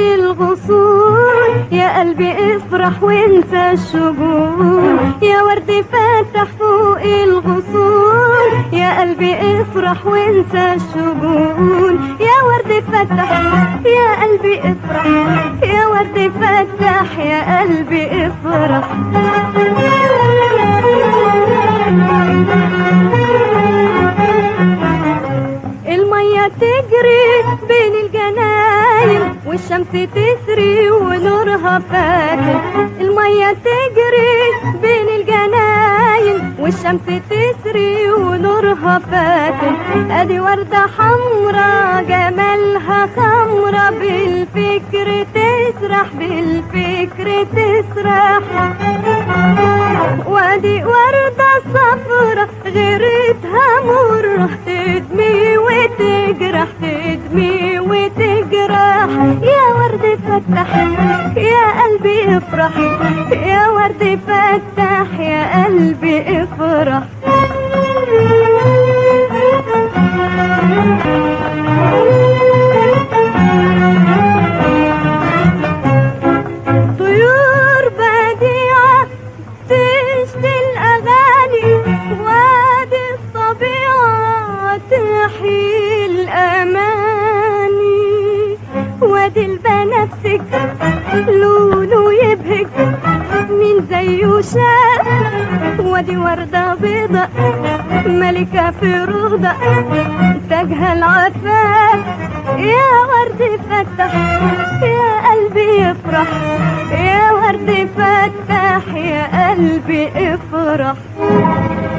الغصون يا قلبي افرح وانسى الشجون يا ورد فاتح فوق الغصون يا قلبي افرح وانسى الشجون يا ورد فتح يا قلبي افرح يا ورد فتح يا قلبي افرح المية تجري بين الجناين والشمس تسري ونورها فاتن المية تجري بين الجناين والشمس تسري ونورها فاتن ادي وردة حمرا جمالها خمرة بالفكر تسرح بالفكر تسرح وادي وردة صفرة غيرتها مرة تدمي وتجرح تدمي وتجرح يا ورد فتح يا قلبي افرح يا ورد فتح يا قلبي افرح طيور بديعة تشتي الأغاني وادي الطبيعة تحيي الأماني وادي البنفسج لونه يبهج مين زيه شاف وادي وردة بيضة ملكة في روضة تاجها العفاف يا ورد فتح يا قلبي يفرح يا ورد فتح يا قلبي افرح